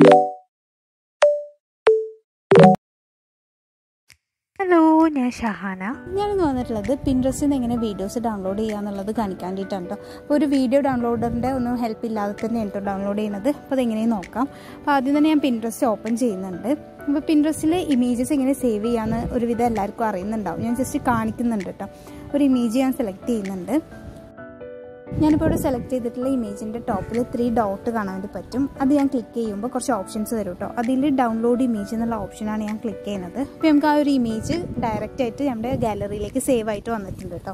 hello ഞാൻ ഷഹാന ഞാനിന്ന് വന്നിട്ടുള്ളത് പിൻട്രസ്റ്റിൽ നിന്ന് എങ്ങനെ വീഡിയോസ് ഡൗൺലോഡ് ചെയ്യുക എന്നുള്ളത് കാണിക്കാൻ വേണ്ടിയിട്ടാണ് കേട്ടോ അപ്പോൾ ഒരു വീഡിയോ ഡൗൺലോഡറിൻ്റെ ഒന്നും ഹെൽപ്പ് ഇല്ലാതെ തന്നെ കേട്ടോ ഡൗൺലോഡ് ചെയ്യുന്നത് അപ്പോൾ അതെങ്ങനെയും നോക്കാം അപ്പോൾ ആദ്യം തന്നെ ഞാൻ പിൻട്രസ്റ്റ് ഓപ്പൺ ചെയ്യുന്നുണ്ട് അപ്പോൾ പിൻട്രസ്റ്റിൽ ഇമേജസ് എങ്ങനെ സേവ് ചെയ്യാമെന്ന് ഒരുവിധം എല്ലാവർക്കും അറിയുന്നുണ്ടാവും ഞാൻ ജസ്റ്റ് കാണിക്കുന്നുണ്ട് കേട്ടോ ഒരു ഇമേജ് ഞാൻ സെലക്ട് ചെയ്യുന്നുണ്ട് ഞാനിപ്പോൾ ഇവിടെ സെലക്ട് ചെയ്തിട്ടുള്ള ഇമേജിൻ്റെ ടോപ്പിൽ ത്രീ ഡോട്ട് കാണാൻ വേണ്ടി പറ്റും അത് ഞാൻ ക്ലിക്ക് ചെയ്യുമ്പോൾ കുറച്ച് ഓപ്ഷൻസ് തരും കേട്ടോ അതിൽ ഡൗൺലോഡ് ഇമേജ് എന്നുള്ള ഓപ്ഷനാണ് ഞാൻ ക്ലിക്ക് ചെയ്യുന്നത് അപ്പോൾ നമുക്ക് ആ ഒരു ഇമേജ് ഡയറക്റ്റ് ആയിട്ട് നമ്മുടെ ഗാലറിയിലേക്ക് സേവ് ആയിട്ട് വന്നിട്ടുണ്ട് കേട്ടോ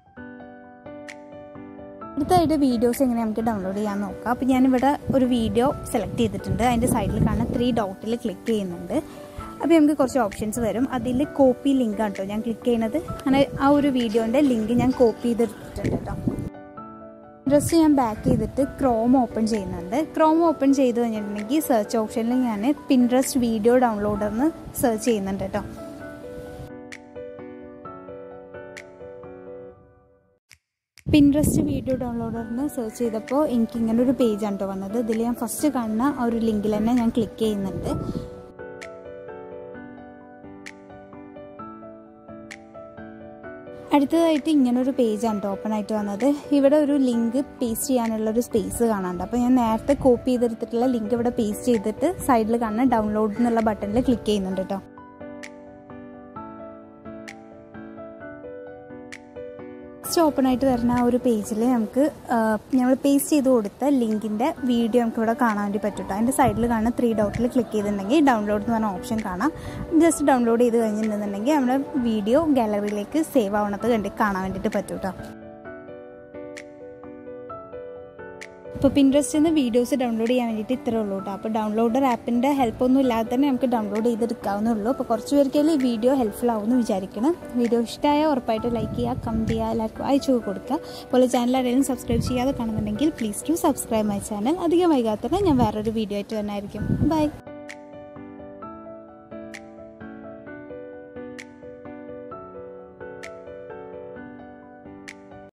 അടുത്തായിട്ട് വീഡിയോസ് എങ്ങനെ നമുക്ക് ഡൗൺലോഡ് ചെയ്യാൻ നോക്കാം അപ്പോൾ ഞാനിവിടെ ഒരു വീഡിയോ സെലക്ട് ചെയ്തിട്ടുണ്ട് അതിൻ്റെ സൈഡിൽ കാണുന്ന ത്രീ ഡോട്ടിൽ ക്ലിക്ക് ചെയ്യുന്നുണ്ട് അപ്പോൾ നമുക്ക് കുറച്ച് ഓപ്ഷൻസ് വരും അതിൽ കോപ്പി ലിങ്ക് ആണ് കേട്ടോ ഞാൻ ക്ലിക്ക് ചെയ്യുന്നത് അങ്ങനെ ആ ഒരു വീഡിയോൻ്റെ ലിങ്ക് ഞാൻ കോപ്പി ചെയ്തിട്ടുണ്ട് കേട്ടോ ഡ്രസ്സ് ഞാൻ ബാക്ക് ചെയ്തിട്ട് ക്രോം ഓപ്പൺ ചെയ്യുന്നുണ്ട് ക്രോം ഓപ്പൺ ചെയ്ത് കഴിഞ്ഞിട്ടുണ്ടെങ്കിൽ സെർച്ച് ഓപ്ഷനിൽ ഞാൻ പിൻട്രസ്റ്റ് വീഡിയോ ഡൗൺലോഡർന്ന് സെർച്ച് ചെയ്യുന്നുണ്ട് കേട്ടോ പിൻട്രസ്റ്റ് വീഡിയോ ഡൗൺലോഡറിന് സെർച്ച് ചെയ്തപ്പോൾ എനിക്ക് ഇങ്ങനെ ഒരു പേജാണ് കേട്ടോ വന്നത് ഇതിൽ ഞാൻ ഫസ്റ്റ് കാണുന്ന ആ ഒരു ലിങ്കിൽ തന്നെ ഞാൻ ക്ലിക്ക് ചെയ്യുന്നുണ്ട് അടുത്തതായിട്ട് ഇങ്ങനെ ഒരു പേജാണ് കേട്ടോ ഓപ്പൺ ആയിട്ട് വന്നത് ഇവിടെ ഒരു ലിങ്ക് പേസ്റ്റ് ചെയ്യാനുള്ള ഒരു സ്പേസ് കാണാനുണ്ട് അപ്പോൾ ഞാൻ നേരത്തെ കോപ്പി ചെയ്തെടുത്തിട്ടുള്ള ലിങ്ക് ഇവിടെ പേസ്റ്റ് ചെയ്തിട്ട് സൈഡിൽ കാണുന്ന ഡൗൺലോഡ് എന്നുള്ള ബട്ടണിൽ ക്ലിക്ക് ചെയ്യുന്നുണ്ട് കേട്ടോ നെക്സ്റ്റ് ഓപ്പൺ ആയിട്ട് വരുന്ന ആ ഒരു പേജിൽ നമുക്ക് നമ്മൾ പേസ്റ്റ് ചെയ്ത് കൊടുത്ത ലിങ്കിൻ്റെ വീഡിയോ നമുക്ക് ഇവിടെ കാണാൻ വേണ്ടി പറ്റും അതിൻ്റെ സൈഡിൽ കാണുന്ന ത്രീ ഡോട്ടിൽ ക്ലിക്ക് ചെയ്തിട്ടുണ്ടെങ്കിൽ ഡൗൺലോഡ് എന്ന് പറഞ്ഞ ഓപ്ഷൻ കാണാം ജസ്റ്റ് ഡൗൺലോഡ് ചെയ്ത് കഴിഞ്ഞിട്ടുണ്ടെന്നുണ്ടെങ്കിൽ നമ്മുടെ വീഡിയോ ഗാലറിയിലേക്ക് സേവ് ആവണത് കണ്ട് കാണാൻ വേണ്ടിയിട്ട് പറ്റും കേട്ടോ ഇപ്പോൾ പിൻട്രസ്റ്റിൽ നിന്ന് വീഡിയോസ് ഡൗൺലോഡ് ചെയ്യാൻ വേണ്ടിയിട്ട് ഇത്രേ ഉള്ളൂ കേട്ടോ അപ്പോൾ ഡൗൺലോഡർ ആപ്പിൻ്റെ ഹെൽപ്പൊന്നും ഇല്ലാതെ തന്നെ നമുക്ക് ഡൗൺലോഡ് ചെയ്തെടുക്കാവുന്നേ ഉള്ളൂ അപ്പോൾ കുറച്ച് പേർക്കെങ്കിലും ഈ വീഡിയോ ഹെൽപ്ഫുൾ ആവുമെന്ന് വിചാരിക്കണം വീഡിയോ ഇഷ്ടമായ ഉറപ്പായിട്ട് ലൈക്ക് ചെയ്യുക കമൻറ്റ് ചെയ്യുക എല്ലാവർക്കും അയച്ചു കൊടുക്കുക അതുപോലെ ചാനൽ ആരെങ്കിലും സബ്സ്ക്രൈബ് ചെയ്യാതെ കാണുന്നുണ്ടെങ്കിൽ please to subscribe my channel അധികം വൈകാതെ തന്നെ ഞാൻ വേറൊരു വീഡിയോ ആയിട്ട് തന്നെ ആയിരിക്കും ബൈ